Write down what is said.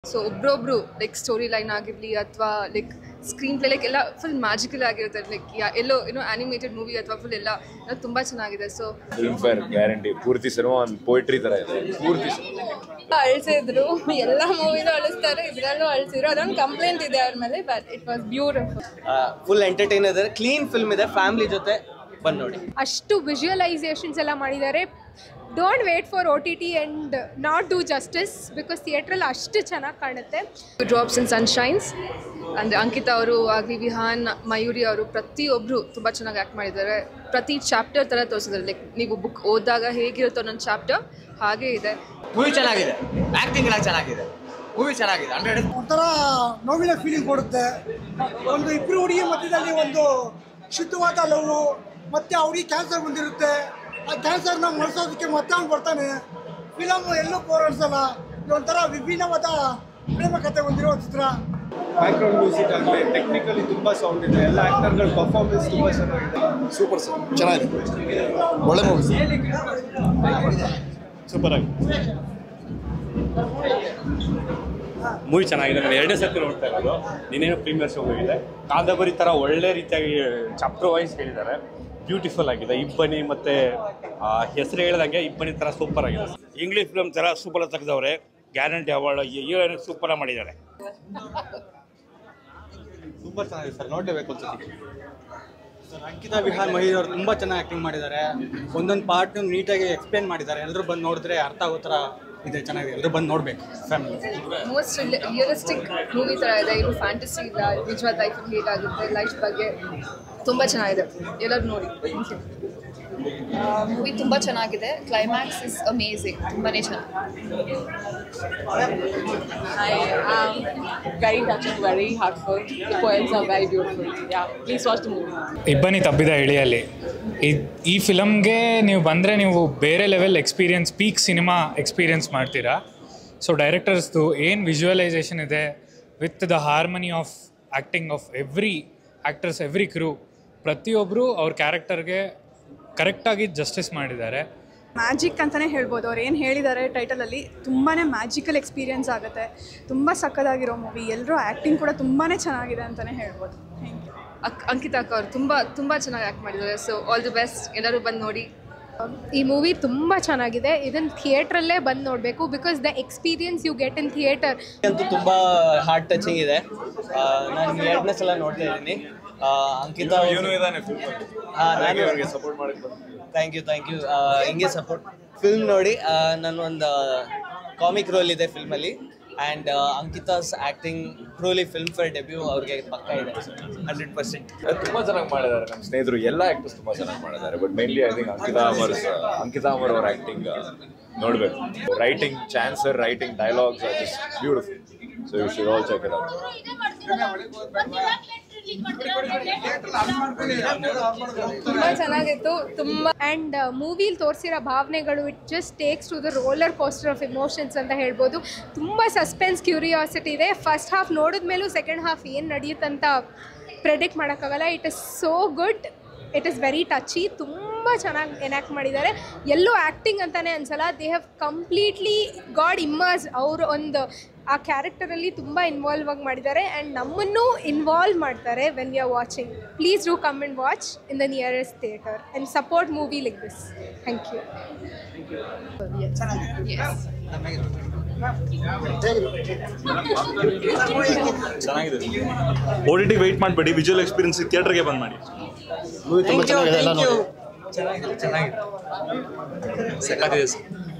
So ಒಬ್ರೊಬ್ರು like storyline ಆಗಿರಲಿ ಅಥವಾ ಲೈಕ್ ಸ್ಕ್ರೀನ್ ಪ್ಲೇ ಲೈಕ್ ಎಲ್ಲ ಫುಲ್ ಮ್ಯಾಜಿಕಲ್ ಆಗಿರುತ್ತೆ ಲೈಕ್ ಎಲ್ಲೋ ಏನೋ ಆನಿಮೇಟೆಡ್ ಮೂವಿ ಅಥವಾ ಫುಲ್ ಎಲ್ಲ ಎಲ್ಲ ತುಂಬ ಚೆನ್ನಾಗಿದೆ ಸೊ ಫಿಲ್ಮ್ ಫೇರ್ ಗ್ಯಾರಂಟಿ ಪೂರ್ತಿ ಸಿನಿಮಾ ಒಂದು ಪೋಯಿಟ್ರಿ ತರ ಇದೆ ಪೂರ್ತಿ ಅಳಿಸಿದ್ರು ಎಲ್ಲ ಮೂವಿನೂ ಅಳಿಸ್ತಾರೆ ಇದ್ರಲ್ಲೂ ಅಳಿಸಿದ್ರು ಅದೊಂದು ಕಂಪ್ಲೇಂಟ್ ಇದೆ ಅವ್ರ ಮೇಲೆ but it was beautiful full entertain ಇದೆ ಕ್ಲೀನ್ ಫಿಲ್ಮ್ ಇದೆ ಫ್ಯಾಮಿಲಿ ಜೊತೆ ಬಂದು ನೋಡಿ ಅಷ್ಟು ವಿಜುವಲೈಸೇಷನ್ಸ್ ಎಲ್ಲ ಮಾಡಿದ್ದಾರೆ don't wait for O T T and not do justice because ಥಿಯೇಟ್ರಲ್ಲಿ ಅಷ್ಟು ಚೆನ್ನಾಗಿ ಕಾಣುತ್ತೆ ಡ್ರಾಪ್ಸ್ ಇನ್ ಸನ್ಶೈನ್ಸ್ ಅಂದರೆ ಅಂಕಿತಾ ಅವರು ಆಗಲಿ ವಿಹಾನ್ ಮಯೂರಿ ಅವರು ಪ್ರತಿಯೊಬ್ಬರು ತುಂಬ ಚೆನ್ನಾಗಿ ಆ್ಯಕ್ಟ್ ಮಾಡಿದ್ದಾರೆ ಪ್ರತಿ ಚಾಪ್ಟರ್ ಥರ ತೋರಿಸಿದ್ದಾರೆ ಲೈಕ್ ನೀವು ಬುಕ್ ಓದಿದಾಗ ಹೇಗಿರುತ್ತೋ ಒಂದೊಂದು ಚಾಪ್ಟರ್ ಹಾಗೇ ಇದೆ ಮೂವಿ ಚೆನ್ನಾಗಿದೆ ಆಕ್ಟಿಂಗ್ ಎಲ್ಲ ಚೆನ್ನಾಗಿದೆ ಮೂವಿ ಚೆನ್ನಾಗಿದೆ ಹಂಡ್ರೆಡ್ ಒಂಥರ ನೋವಿನ ಫೀಲಿಂಗ್ ಕೊಡುತ್ತೆ ಒಂದು ಇಬ್ಬರು ಹುಡುಗಿ ಮಧ್ಯದಲ್ಲಿ ಒಂದು ಶುದ್ಧವಾದ ಲವ್ ಮತ್ತೆ ಅವ್ರಿಗೆ ಕ್ಯಾನ್ಸರ್ ಬಂದಿರುತ್ತೆ ಆ ಕ್ಯಾನ್ಸರ್ನ ಮಳಿಸೋದಕ್ಕೆ ಮತ್ತೆ ಅವ್ನು ಬರ್ತಾನೆ ಫಿಲಮ್ ಎಲ್ಲೂ ಬೋರ್ ಅನ್ಸಲ್ಲ ಇದೊಂಥರ ವಿಭಿನ್ನವಾದ ಪ್ರೇಮ ಕಥೆ ಹೊಂದಿರೋ ಚಿತ್ರ ಬ್ಯಾಕ್ಗ್ರೌಂಡ್ ಮ್ಯೂಸಿಕ್ ಆಗಲಿ ಟೆಕ್ನಿಕಲಿ ತುಂಬ ಸೌಂಡ್ ಇದೆ ಎಲ್ಲ ಆ್ಯಕ್ಟರ್ಗಳ ಪರ್ಫಾರ್ಮೆನ್ಸ್ ತುಂಬ ಚೆನ್ನಾಗಿದೆ ಸೂಪರ್ ಸರ್ ಚೆನ್ನಾಗಿದೆ ಒಳ್ಳೆ ಮೂವಿ ಸೂಪರ್ ಆಗಿ ಮೂವಿ ಚೆನ್ನಾಗಿದೆ ನಾನು ಎರಡನೇ ಸರ್ತಿ ನೋಡ್ತಾ ಇರೋದು ನೀನೇನು ಪ್ರೀಮಿಯರ್ ಶೋ ಹೋಗಿದೆ ಕಾದಂಬರಿ ಥರ ಒಳ್ಳೆ ರೀತಿಯಾಗಿ ಚಾಪ್ಟರ್ ವೈಸ್ ಹೇಳಿದ್ದಾರೆ ಬ್ಯೂಟಿಫುಲ್ ಆಗಿದೆ ಇಬ್ಬನಿ ಮತ್ತೆ ಹೆಸರು ಹೇಳ್ದಂಗೆ ಇಬ್ಬನಿ ಥರ ಸೂಪರ್ ಆಗಿದೆ ಇಂಗ್ಲೀಷ್ ಫಿಲ್ಮ್ ಥರ ಸೂಪರ್ ತೆಗೆದವ್ರೆ ಗ್ಯಾರಂಟಿ ಅವಾರ್ಡ್ ಹೀರೋಯಿನ್ ಸೂಪರ್ ಮಾಡಿದ್ದಾರೆ ತುಂಬ ಚೆನ್ನಾಗಿದೆ ಸರ್ ನೋಡಲೇಬೇಕು ಅನ್ಸುತ್ತೆ ಸರ್ ಅಂಕಿತಾ ವಿಹಾರ್ ಮಹೀರ್ ಅವರು ತುಂಬ ಚೆನ್ನಾಗಿ ಆ್ಯಕ್ಟಿಂಗ್ ಮಾಡಿದ್ದಾರೆ ಒಂದೊಂದು ಪಾರ್ಟ್ ನೀಟಾಗಿ ಎಕ್ಸ್ಪ್ಲೇನ್ ಮಾಡಿದ್ದಾರೆ ಎಲ್ಲರೂ ಬಂದು ನೋಡಿದ್ರೆ ಅರ್ಥ ಆಗೋ ಥರ ಇದೆ ಚೆನ್ನಾಗಿದೆ ಎಲ್ಲರೂ ಬಂದು ನೋಡಬೇಕು ಫ್ಯಾಮಿಲಿ ಮೋಸ್ಟ್ ರಿಯಲಿಸ್ಟಿಕ್ ಮೂವಿ ಥರ ಇದೆ ಇದು ಫ್ಯಾಂಟಸಿ ಇಲ್ಲ ನಿಜವಾದ ಲೈಫ್ ಹೇಗಾಗುತ್ತೆ ಲೈಫ್ ಬಗ್ಗೆ ತುಂಬ ಚೆನ್ನಾಗಿದೆ ಎಲ್ಲರೂ ನೋಡಿ ಮೂವಿ ತುಂಬ ಚೆನ್ನಾಗಿದೆ ಕ್ಲೈಮ್ಯಾಕ್ಸ್ ಇಸ್ ಅಮೇಝಿಂಗ್ ತುಂಬಾನೇ ಚೆನ್ನಾಗಿ I am very touching, very heartfelt. The poems are very beautiful. Yeah, please watch the movie. ಇಬ್ಬನಿ ತಬ್ಬಿದ ಇಳಿಯಲ್ಲಿ ಈ- ಈ ಫಿಲಮ್ಗೆ ನೀವು ಬಂದರೆ ನೀವು ಬೇರೆ level experience peak cinema experience ಮಾಡ್ತೀರಾ ಸೊ ಡೈರೆಕ್ಟರ್ಸ್ದು ಏನು ವಿಜುವಲೈಸೇಷನ್ ಇದೆ with the harmony of acting of every actors every crew ಪ್ರತಿಯೊಬ್ಬರು ಅವ್ರ ಕ್ಯಾರೆಕ್ಟರ್ಗೆ ಕರೆಕ್ಟಾಗಿ ಜಸ್ಟಿಸ್ ಮಾಡಿದ್ದಾರೆ ಮ್ಯಾಜಿಕ್ ಅಂತಲೇ ಹೇಳ್ಬೋದು ಅವ್ರು ಏನು ಹೇಳಿದ್ದಾರೆ ಟೈಟಲಲ್ಲಿ ತುಂಬಾ ಮ್ಯಾಜಿಕಲ್ ಎಕ್ಸ್ಪೀರಿಯನ್ಸ್ ಆಗುತ್ತೆ ತುಂಬ ಸಕ್ಕದಾಗಿರೋ ಮೂವಿ ಎಲ್ಲರೂ ಆ್ಯಕ್ಟಿಂಗ್ ಕೂಡ ತುಂಬಾ ಚೆನ್ನಾಗಿದೆ ಅಂತಲೇ ಹೇಳ್ಬೋದು ಥ್ಯಾಂಕ್ ಯು ಅಕ್ ಅಂಕಿತಾ ಅಕ್ಕ ಅವರು ತುಂಬ ತುಂಬ ಚೆನ್ನಾಗಿ ಆ್ಯಕ್ಟ್ ಮಾಡಿದ್ದಾರೆ ಸೊ ಆಲ್ ದಿ ಬೆಸ್ಟ್ ಎಲ್ಲರೂ ಬಂದು ನೋಡಿ ಈ ಮೂವಿ ತುಂಬ ಚೆನ್ನಾಗಿದೆ ಇದನ್ನು ಥಿಯೇಟ್ರಲ್ಲೇ ಬಂದು ನೋಡಬೇಕು because the experience you get in theatre ಅಂತೂ ತುಂಬ ಹಾರ್ಟ್ ಟಚಿಂಗ್ ಇದೆ ಆ, ನಾನು ಎರಡನೇ ಸಲ ನೋಡ್ತಾ ಇದ್ದೀನಿ ಆ, ಅಂಕಿತಾ ಇವನು ಇದಾನೆ ಫಿಲ್ಮ್ ಹಾ, ನಾನು- ಅವ್ರಿಗೆ ಸಪೋರ್ಟ್ ಮಾಡಕ್ಕೆ ಥ್ಯಾಂಕ್ ಯು ಥ್ಯಾಂಕ್ ಯು ಹಿಂಗೆ ಸಪೋರ್ಟ್ ಫಿಲ್ಮ್ ನೋಡಿ ನನ್ನ ಒಂದು ಕಾಮಿಕ್ ರೋಲ್ ಇದೆ ಫಿಲ್ಮಲ್ಲಿ and Ankita's acting truly Filmfare debut ಅವ್ರಿಗೆ ಪಕ್ಕ ಇದೆ ಹಂಡ್ರೆಡ್ ಪರ್ಸೆಂಟ್ ತುಂಬಾ ಚೆನ್ನಾಗಿ ಮಾಡಿದ್ದಾರೆ ನಮ್ಮ ಸ್ನೇಹಿತರು ಎಲ್ಲ ಆಕ್ಟರ್ಸ್ ತುಂಬಾ ಚೆನ್ನಾಗಿ ಮಾಡಿದ್ದಾರೆ but mainly I think Ankita Amar Ankita Amar ಅವ್ರ ಆಕ್ಟಿಂಗ್ ನೋಡ್ಬೇಕು ರೈಟಿಂಗ್ ಚಾನ್ಸರ್ writing dialogues just beautiful so you should all check it out ತುಂಬ ಚೆನ್ನಾಗಿತ್ತು ತುಂಬ ಆ್ಯಂಡ್ ಮೂವಿಲಿ ತೋರಿಸಿರೋ ಭಾವನೆಗಳು it just takes to the roller coaster of emotions ಅಂತ ಹೇಳ್ಬೋದು ತುಂಬ ಸಸ್ಪೆನ್ಸ್ ಕ್ಯೂರಿಯಾಸಿಟಿ ಇದೆ ಫಸ್ಟ್ ಹಾಫ್ ನೋಡಿದ್ಮೇಲೂ ಸೆಕೆಂಡ್ ಹಾಫ್ ಏನು ನಡೆಯುತ್ತಂತ ಪ್ರೆಡಿಕ್ಟ್ ಮಾಡೋಕ್ಕಾಗಲ್ಲ it is so good it is very touchy ತುಂಬ ಚೆನ್ನಾಗಿ ಎನ್ಯಾಕ್ಟ್ ಮಾಡಿದ್ದಾರೆ ಎಲ್ಲೂ ಆ್ಯಕ್ಟಿಂಗ್ ಅಂತಲೇ ಅನ್ಸಲ್ಲ they have completely got immerse ಅವರು ಒಂದು ಆ ಕ್ಯಾರೆಕ್ಟರಲ್ಲಿ ತುಂಬ ಇನ್ವಾಲ್ವ್ ಆಗಿ ಮಾಡಿದ್ದಾರೆ ಆ್ಯಂಡ್ ನಮ್ಮನ್ನು ಇನ್ವಾಲ್ವ್ ಮಾಡ್ತಾರೆ when we are watching please do come and watch in the nearest theatre and support movie like this thank you ಚೆನ್ನಾಗಿದೆ ಓ ಟಿ ಟಿ ವೆಯ್ಟ್ ಮಾಡಬೇಡಿ ವಿಜುವಲ್ ಎಕ್ಸ್ಪೀರಿಯನ್ಸ್ ಥಿಯೇಟರ್ಗೆ ಬಂದ್ ಮಾಡಿ ಮೂವಿ ತುಂಬ ಚೆನ್ನಾಗಿದೆ ಎಲ್ಲ ನೋಡಿ ಚೆನ್ನಾಗಿದೆ ಚೆನ್ನಾಗಿದೆ ಸಕ್ಕತ್ತಿದೆ ಸರ್